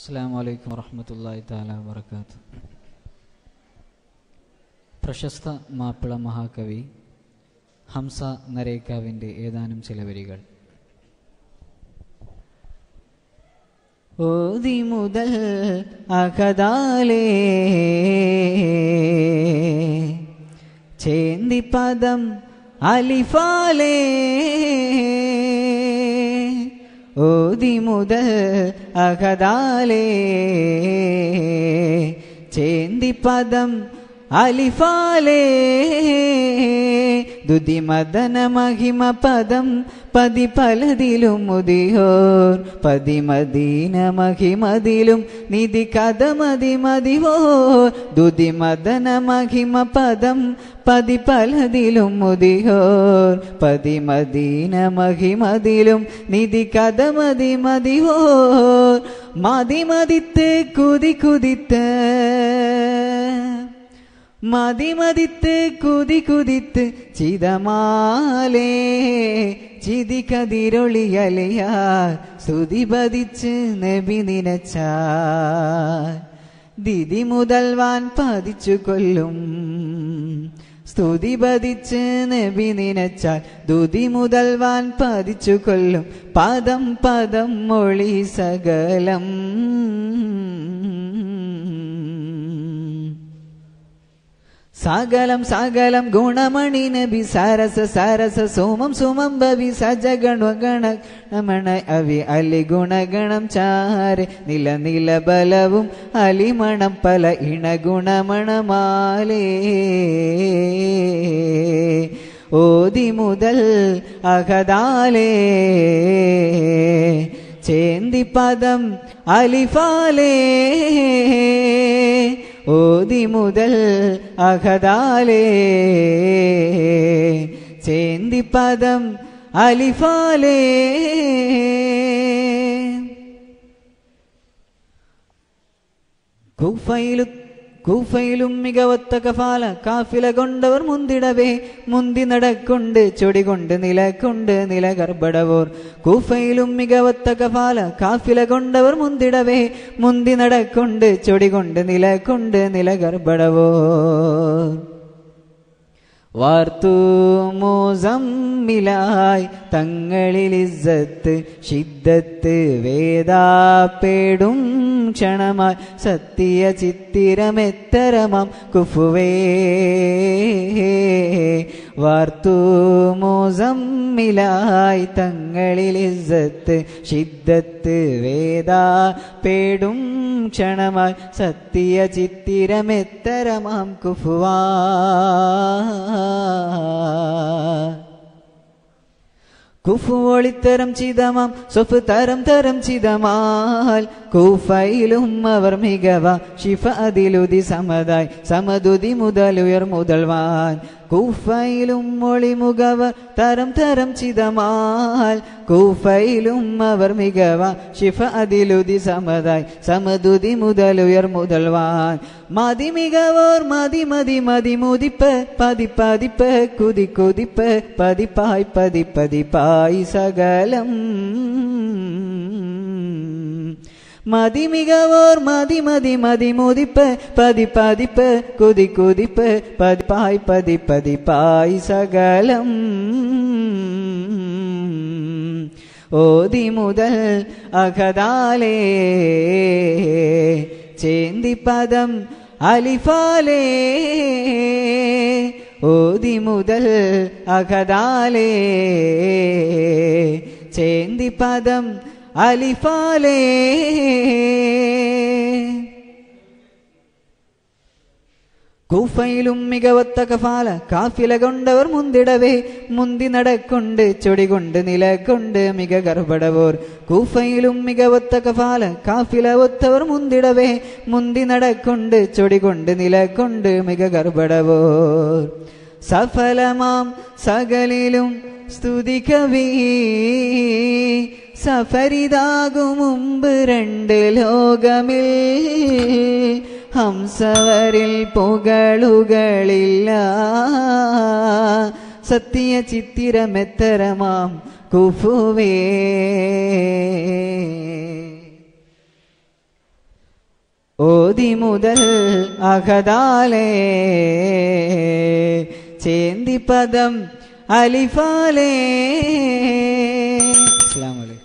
അസ്സാം വലൈക്കും വറഹമത്തല്ലാഹി താല വബർക്കാത്തു പ്രശസ്ത മാപ്പിള മഹാകവി ഹംസ നരേക്കാവിൻ്റെ ഏതാനും ചില വരികൾ ഓതി മുതൽ അകതാലേ ചേന്തി പദം അലിഫാലേ ഓതി മുതൽ അകതാലേ ചേന്തി പദം അലിഫാലേ ദുതി മദന മഹിമ പദം പതി പലതിലും മുതിയോർ പതി മദീന മഹിമതിലും നിധി കഥ മതി മതിവോ ദുതി മദന മഹിമ പദം പതി പലതിലും മുതിയോർ പതി മദീന മഹിമതിലും നിധി കഥ മതി മതിവോ മതി മതിത്ത് കുതി കുതിത്ത് മതിമതിത്ത് കുതി കുതിത്ത് ചിതമാലേ ചിതി കതിരൊളിയലയാ സ്തുതി പതിച്ച് നബി നിനച്ച ദിതി മുതൽവാൻ പതിച്ചു കൊല്ലും സ്തുതി പതിച്ച് നബി നിനച്ചാൽ ദുതി മുതൽവാൻ പതിച്ചു കൊല്ലും പദം പദം മൊഴി സകലം സകലം സകലം ഗുണമണി നബി സരസ സരസ സോമം സുമം ഭവി സജഗണ ഗണമണ അവി അലി ഗുണഗണം ചാരെ നില നില ബലവും അലിമണം പല ഇണ ഗുണമണമാലേ ഓതി മുതൽ അകതാലേ ചേന്തി പദം അലിഫാലേ ഓതി മുതൽ അഹദാലേ ചേന്തി പദം അലിഫാലേ കുഫയിലു കൂഫയിലും മികവത്ത കഫാല കാഫില കൊണ്ടവർ മുന്തിടവേ മുന്തി നടക്കൊണ്ട് ചൊടി കൊണ്ട് നിലക്കൊണ്ട് നില ഗർഭടവോർ കൂഫയിലും മികവത്ത കഫാല കാഫില കൊണ്ടവർ മുന്തിടവേ മുന്തി നടക്കൊണ്ട് ചൊടി കൊണ്ട് നിലക്കൊണ്ട് നില ഗർഭടവോർ വാർത്തു മോസമ്മിലായി തങ്ങളിൽ ഇസ്സത്ത് ഷിദ്ദത്ത് വേദാപ്പേടും ക്ഷണമായി സത്യ ചിത്തിരമെത്തരമാം കുഫുവേ വാർത്തു മോസമ്മിലായി തങ്ങളിൽ ഇസ്സത്ത് ഷിദ്ദത്ത് വേദാപ്പേടും ക്ഷണമായി സത്യ ചിത്തിരമെത്തരമാം കുഫുവാ കുഫു ഒളിത്തരം ചിതമാം സൊഫ് തരം തരം ചിതമാൽ കൂഫയിലും അവർ മികവ ഷിഫ അതിലുതി സമതായി സമതുതി മുതലുയർ മുതൽവാൻ കൂഫയിലും ഒളിമുഖവർ തരം തരം ചിതമാൽ കൂഫയിലും അവർ മികവ ഷിഫ അതിലുതി സമതായി സമതുതി മുതലുയർ മുതൽവാൻ മതി മികവോർ മതി മതി മതി മുതിപ്പ് പതി പതിപ്പ് കുതി കുതിപ്പ് പതിപ്പായി പതി പതിപ്പായി സകലം മതി മികവോർ മതി മതി മതി മുതിപ്പ് പതി പതിപ്പ് കുതി കുതിപ്പ് പതിപ്പായി പതി പതിപ്പായി സകലം ഓതി മുതൽ അകതാലേ ചേന്തി പദം അലിഫാലേ ഓതി മുതൽ അകതാലേ ചേന്തി പദം അലിഫാലേ കൂഫയിലും മികവത്ത കഫാല കാഫില കൊണ്ടവർ മുന്തിടവേ മുന്തി നടക്കൊണ്ട് ചൊടി കൊണ്ട് നിലക്കൊണ്ട് മിക ഗർഭടവോർ കൂഫയിലും മികവത്ത കഫാല കാഫില ഒത്തവർ മുന്തിടവേ മുന്തി നടക്കൊണ്ട് ചൊടി കൊണ്ട് നിലക്കൊണ്ട് മിക ഗർഭടവോർ സഫലമാം സകലിലും സ്തുതി കവി സഫരിതാകും മുമ്പ് രണ്ട് ലോകമിൽ ഹംസവരിൽ പുകളുകളില്ല സത്യ ചിത്തിരമെത്തരമാം കുഫുവേ ഓതി മുതൽ അഹദാലേ ചേന്തി പദം അലിഫാലേ അസ്സലാമു അലൈക്കും